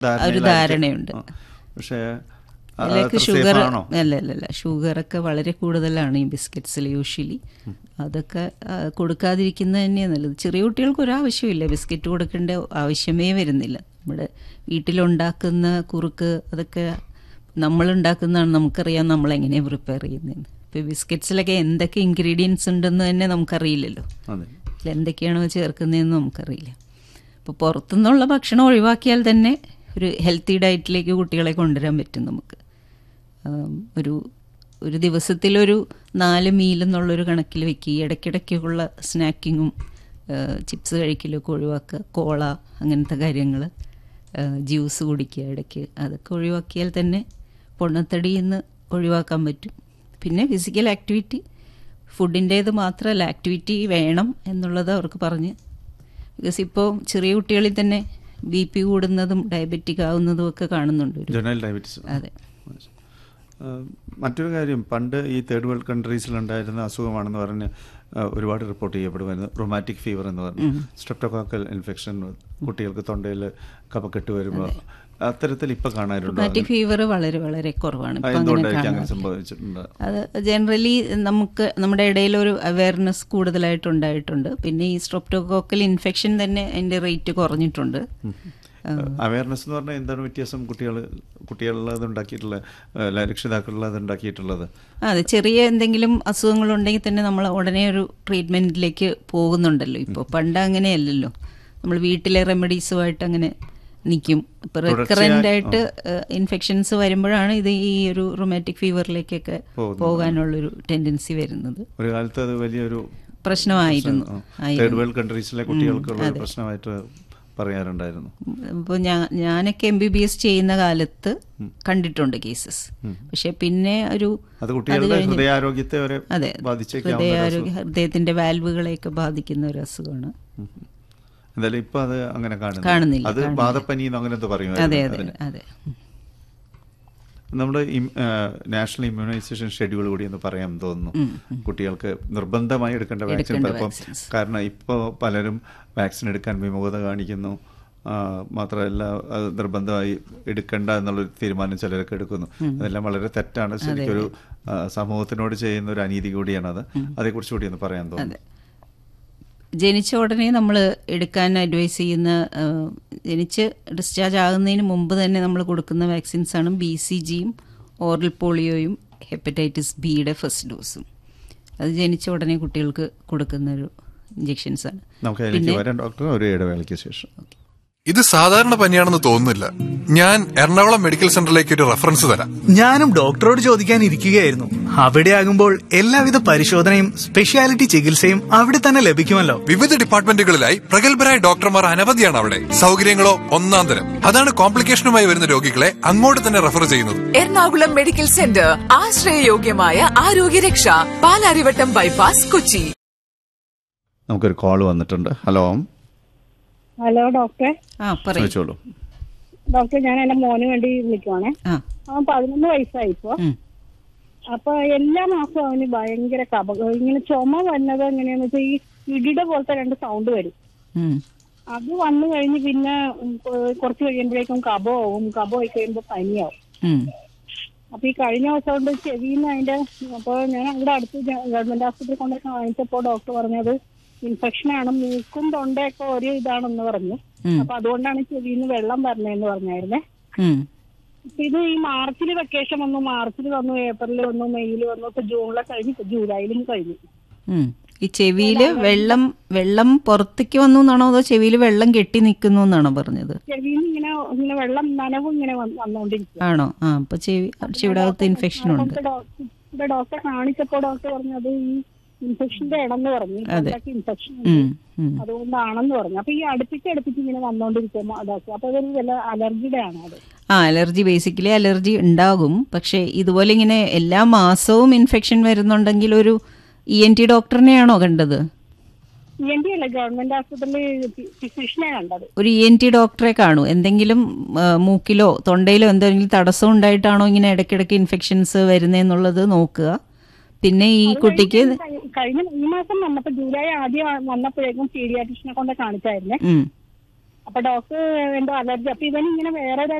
ഒരു ധാരണയുണ്ട് പക്ഷേ ആ, അതിലേക്ക് അത്ര ഷുഗർ safe ആണോ അല്ല അല്ല അല്ല ഷുഗറൊക്കെ വളരെ കൂടുതലാണ് ഈ ബിസ്ക്കറ്റ്സിൽ യൂഷ്വലി അതൊക്കെ ആ, കൊടുക്കാതിരിക്കുന്നത് തന്നെയാണ് നല്ലത് ചെറിയ കുട്ടികൾക്ക് ഒരാവശ്യമില്ല ബിസ്ക്കറ്റ് കൊടുക്കേണ്ട ആവശ്യമേ വരുന്നില്ല നമ്മുടെ വീട്ടിലുണ്ടാക്കുന്ന കുറുക്ക് അതൊക്കെ നമ്മൾ ഉണ്ടാക്കുന്നതാണ് നമുക്കറിയാം നമ്മൾ എങ്ങനെയാണ് പ്രിപ്പയർ ചെയ്യുന്നതെന്ന് ഇപ്പോൾ ബിസ്ക്കറ്റ്സിലൊക്കെ എന്തൊക്കെ ഇൻഗ്രീഡിയൻസ് ഉണ്ടെന്ന് തന്നെ നമുക്കറിയില്ലല്ലോ അതെ അതിൽ എന്തൊക്കെയാണോ ചേർക്കുന്നതെന്ന് നമുക്കറിയില്ല അപ്പോൾ പുറത്തുനിന്നുള്ള ഭക്ഷണം ഒഴിവാക്കിയാൽ തന്നെ ഒരു ഹെൽത്തി ഡയറ്റിലേക്ക് കുട്ടികളെ കൊണ്ടുവരാൻ പറ്റും നമുക്ക് ആം, ഒരു ഒരു ദിവസത്തിലൊരു നാല് മീൽ എന്നുള്ളൊരു കണക്കിൽ വെക്കുക ഇടയ്ക്കിടയ്ക്കുള്ള സ്നാക്കിങ്ങും ചിപ്സ് കഴിക്കലൊക്കെ ഒഴിവാക്കുക കോള അങ്ങനത്തെ കാര്യങ്ങൾ ജ്യൂസ് കുടിക്കുക ഇടയ്ക്ക് അതൊക്കെ ഒഴിവാക്കിയാൽ തന്നെ പൊണ്ണത്തടിയിൽ നിന്ന് ഒഴിവാക്കാൻ പറ്റും പിന്നെ ഫിസിക്കൽ ആക്ടിവിറ്റി ഫുഡിൻ്റേത് മാത്രമല്ല ആക്ടിവിറ്റി വേണം എന്നുള്ളത് അവർക്ക് പറഞ്ഞ് ബിക്കോസ് ഇപ്പോൾ ചെറിയ കുട്ടികളിൽ തന്നെ ബി പി കൂടുന്നതും ഡയബറ്റിക് ആവുന്നതും ഒക്കെ കാണുന്നുണ്ട് ഒരു ജനറൽ ഡയബറ്റീസ് അതെ ആഹ് മറ്റൊരു കാര്യം പണ്ട് ഈ തേർഡ് വേൾഡ് കൺട്രീസിലുണ്ടായിരുന്ന അസുഖമാണെന്ന് പറഞ്ഞ് ആഹ് ഒരുപാട് റിപ്പോർട്ട് ചെയ്യപ്പെടുമായിരുന്നു റൊമാറ്റിക് ഫീവർ എന്ന് പറഞ്ഞു സ്ട്രെപ്റ്റോകോക്കൽ ഇൻഫെക്ഷൻ കുട്ടികൾക്ക് തൊണ്ടയിൽ കഫക്കെട്ട് വരുമ്പോൾ അത്തരത്തിൽ ഇപ്പൊ കാണാറുണ്ടോ റൊമാറ്റിക് ഫീവർ വളരെ വളരെ കുറവാണ് ആ, ഇപ്പം അങ്ങനെ എന്തുകൊണ്ടായിരിക്കും അങ്ങനെ കാണാറില്ല. സംഭവിച്ചിട്ടുണ്ട് അത് ജനറലി നമുക്ക് നമ്മുടെ ഇടയിൽ ഒരു അവയർനെസ് കൂടുതലായിട്ട് ഉണ്ടായിട്ടുണ്ട് പിന്നെ ഈ സ്ട്രോപ്റ്റോകോക്കൽ ഇൻഫെക്ഷൻ തന്നെ അതിൻ്റെ റേറ്റ് കുറഞ്ഞിട്ടുണ്ട് അവയർനെസ് എന്ന് പറഞ്ഞാൽ എന്താണ് വ്യത്യാസം കുട്ടികൾ കുട്ടികളിലത് ഉണ്ടാക്കിയിട്ടുള്ള അല്ല രക്ഷിതാക്കളിലത് ഉണ്ടാക്കിയിട്ടുള്ളത് അതെ ചെറിയ എന്തെങ്കിലും അസുഖങ്ങളുണ്ടെങ്കിൽ തന്നെ നമ്മൾ ഉടനെ ഒരു ട്രീറ്റ്മെൻറ്റിലേക്ക് പോകുന്നുണ്ടല്ലോ ഇപ്പോൾ പണ്ട് അങ്ങനെയല്ലല്ലോ നമ്മൾ വീട്ടിലെ റെമഡീസുമായിട്ട് അങ്ങനെ നിൽക്കും ഇപ്പോൾ റെക്കറൻ്റ് ആയിട്ട് ഇൻഫെക്ഷൻസ് വരുമ്പോഴാണ് ഇത് ഈ ഒരു റൊമാറ്റിക് ഫീവറിലേക്കൊക്കെ പോകുന്നത്. പോകാനുള്ളൊരു ടെൻഡൻസി വരുന്നത് ഒരു കാലത്ത് അത് വലിയൊരു പ്രശ്നമായിരുന്നു തേർഡ് ആയിരുന്നു. വേൾഡ് കൺട്രീസിലെ കുട്ടികൾക്കുള്ള ഒരു പ്രശ്നമായിട്ട് പറയാറുണ്ടായിരുന്നു ഇപ്പോൾ ഞാൻ ഞാനൊക്കെ എം ബി ബി എസ് ചെയ്യുന്ന കാലത്ത് കണ്ടിട്ടുണ്ട് കേസസ് പക്ഷെ പിന്നെ ഒരു അത് കുട്ടികളുടെ കഴിഞ്ഞ് ഹൃദയാരോഗ്യത്തെ വരെ അതെ ബാധിച്ചേക്കാവുന്ന ഒരു ഹൃദയാരോഗ്യ ഹൃദയത്തിന്റെ വാൽവുകളെയൊക്കെ ബാധിക്കുന്ന ഒരു അസുഖമാണ് ഉം. എന്തായാലും ഇപ്പൊ അത് അങ്ങനെ കാണുന്നില്ല കാണുന്നില്ല, അത് കാണുന്നില്ല. ബാധപ്പനി എന്ന് അങ്ങനെ എന്തോ അതെ പറയുമായിരുന്നു അതെ അതിന്. അതെ നമ്മുടെ നാഷണൽ ഇമ്മ്യൂണൈസേഷൻ ഷെഡ്യൂൾ കൂടി എന്ന് പറയാൻ തോന്നുന്നു കുട്ടികൾക്ക് നിർബന്ധമായി എടുക്കേണ്ട വാക്സിൻ എടുക്കേണ്ട പലപ്പം vaccines. കാരണം ഇപ്പോൾ പലരും വാക്സിൻ എടുക്കാൻ വിമുഖത കാണിക്കുന്നു ആ, മാത്രമല്ല അത് നിർബന്ധമായി എടുക്കണ്ട എന്നുള്ളൊരു തീരുമാനം ചിലരൊക്കെ എടുക്കുന്നു അതെല്ലാം വളരെ തെറ്റാണ് ശരിക്കൊരു ആ, സമൂഹത്തിനോട് ചെയ്യുന്ന ഒരു അനീതി കൂടിയാണത് അതേക്കുറിച്ച് കൂടി ഒന്ന് പറയാൻ തോന്നുന്നു ജനിച്ച ഉടനെ നമ്മൾ എടുക്കാൻ അഡ്വൈസ് ചെയ്യുന്ന ആ, ജനിച്ച് ഡിസ്ചാർജ് ആകുന്നതിന് മുമ്പ് തന്നെ നമ്മൾ കൊടുക്കുന്ന വാക്സിൻസ് ആണ് ബി സി ജിയും ഓറൽ പോളിയോയും ഹെപ്പറ്റൈറ്റിസ് ബിയുടെ ഫസ്റ്റ് ഡോസും അത് ജനിച്ച ഉടനെ കുട്ടികൾക്ക് കൊടുക്കുന്ന ഒരു ഇഞ്ചെക്ഷൻസ് ആണ് നമുക്ക് അതിലേക്ക് വരാം ഡോക്ടർ ഒരു ഇടവേളയ്ക്ക് ശേഷം ഇത് സാധാരണ പനിയാണെന്ന് തോന്നുന്നില്ല ഞാൻ എറണാകുളം മെഡിക്കൽ സെന്ററിലേക്ക് ഒരു റെഫറൻസ് തരാം ഞാനും ഡോക്ടറോട് ചോദിക്കാൻ ഇരിക്കുകയായിരുന്നു അവിടെ ആകുമ്പോൾ എല്ലാവിധ പരിശോധനയും സ്പെഷ്യാലിറ്റി ചികിത്സയും അവിടെ തന്നെ ലഭിക്കുമല്ലോ വിവിധ ഡിപ്പാർട്ട്മെന്റുകളിലായി പ്രഗത്ഭരായ ഡോക്ടർമാർ അനവധിയാണ് അവിടെ സൗകര്യങ്ങളോ ഒന്നാം തരം അതാണ് കോംപ്ലിക്കേഷനുമായി വരുന്ന രോഗികളെ അങ്ങോട്ട് തന്നെ റെഫർ ചെയ്യുന്നത് എറണാകുളം മെഡിക്കൽ സെന്റർ ആശ്രയയോഗ്യമായ ആരോഗ്യരക്ഷ പാലാരിവട്ടം ബൈപ്പാസ് കൊച്ചി നമുക്കൊരു കോൾ വന്നിട്ടുണ്ട് ഹലോ ഹലോ ഡോക്ടറെ ആ പറയൂ ചോദിച്ചോളൂ ഡോക്ടർ ഞാൻ എന്റെ മോന് വേണ്ടി വിളിക്കുവാണേ ആ അവൻ പതിനൊന്ന് വയസ്സായി ഇപ്പൊ ഉം. അപ്പൊ എല്ലാ മാസവും അവന് ഭയങ്കര കപ ഇങ്ങനെ ചുമ വന്നത് എങ്ങനെയാന്ന് വെച്ചാൽ ഈ ഇടിയുടെ പോലത്തെ രണ്ട് സൗണ്ട് വരും ഉം. അത് വന്നു കഴിഞ്ഞ് പിന്നെ ഉം, കൊ- കുറച്ച് കഴിയുമ്പോഴേക്കും കപമാവും കപമായി കഴിയുമ്പോ പനിയാവും ഉം. അപ്പൊ ഈ കഴിഞ്ഞ ദിവസം കൊണ്ട് ചെവിന്ന് അതിന്റെ അപ്പൊ ഞാൻ അവിടെ അടുത്ത് ഗ- ഗവൺമെന്റ് ആശുപത്രി കൊണ്ടൊക്കെ കാണിച്ചപ്പോ ഡോക്ടർ പറഞ്ഞത് ഇൻഫെക്ഷൻ ആണ് മൂക്കും തൊണ്ടയൊക്കെ ഒരു ഇതാണെന്ന് പറഞ്ഞു ഉം. അപ്പൊ അതുകൊണ്ടാണ് ചെവിന്ന് വെള്ളം വരണേന്ന് പറഞ്ഞായിരുന്നേ ഉം. അപ്പൊ ഇത് ഈ മാർച്ചിൽ വെക്കേഷൻ വന്നു മാർച്ചിൽ വന്നു ഏപ്രിലിൽ വന്നു മെയ്യിൽ വന്നു ഇപ്പൊ ജൂണിലൊക്കെ കഴിഞ്ഞു ഇപ്പൊ ജൂലൈയിലും കഴിഞ്ഞു ഉം. ഈ ചെവിയില് വെള്ളം വെള്ളം പുറത്തേക്ക് വന്നു എന്നാണോ അതോ ചെവിയിൽ വെള്ളം കെട്ടി നിൽക്കുന്നു എന്നാണോ പറഞ്ഞത് ചെവിയിൽ ഇങ്ങനെ ഇങ്ങനെ വെള്ളം നനവ് ഇങ്ങനെ വന്ന് വന്നുകൊണ്ടിരിക്കും ആണോ ആ അപ്പൊ ചെവി ചെവിയുടെ അകത്ത് ഇൻഫെക്ഷൻ ഉണ്ട് ഇവിടെ ഡോക്ടറെ കാണിച്ചപ്പോ ഡോക്ടർ പറഞ്ഞത് ഈ ഇൻഫെക്ഷന്റെ ഇടന്ന് പറഞ്ഞു അതെ. ഇൻഫെക്ഷൻ ഉം. ഉം. അതുകൊണ്ടാണെന്ന് പറഞ്ഞു അപ്പൊ ഈ അടുപ്പിച്ച് അടുപ്പിച്ച് ഇങ്ങനെ വന്നോണ്ടിരിക്കുമ്പോ ഡോക്ടർ അപ്പൊ അതൊരു വല്ല അലർജിയുടെ ആണ് അത് ആ അലർജി ബേസിക്കലി അലർജി ഉണ്ടാകും പക്ഷേ ഇതുപോലെ ഇങ്ങനെ എല്ലാ മാസവും ഇൻഫെക്ഷൻ വരുന്നുണ്ടെങ്കിൽ ഒരു ഇ എൻ ടി ഡോക്ടറിനെയാണോ കണ്ടത് ഇ എൻ ടി അല്ല ഗവൺമെന്റ് ആശുപത്രിയിൽ ഫിസിഷ്യനെ കണ്ടത് ഒരു ഇ എൻ ടി ഡോക്ടറെ കാണൂ എന്തെങ്കിലും ആ, മൂക്കിലോ തൊണ്ടയിലോ എന്തെങ്കിലും തടസ്സം ഉണ്ടായിട്ടാണോ ഇങ്ങനെ ഇടയ്ക്കിടയ്ക്ക് ഇൻഫെക്ഷൻസ് വരുന്നതെന്നുള്ളത് നോക്കുക പിന്നെ ഈ കുട്ടിക്ക് കഴി- കഴിഞ്ഞ ഈ മാസം വന്നപ്പോ ജൂലൈ ആദ്യം വന്നപ്പോഴേക്കും പീഡിയാട്രിഷനെ കൊണ്ട് കാണിച്ചായിരുന്നേ ഉം, അപ്പൊ ഡോക്ടർ എന്തോ അലർജി അപ്പൊ ഇവൻ ഇങ്ങനെ വേറെ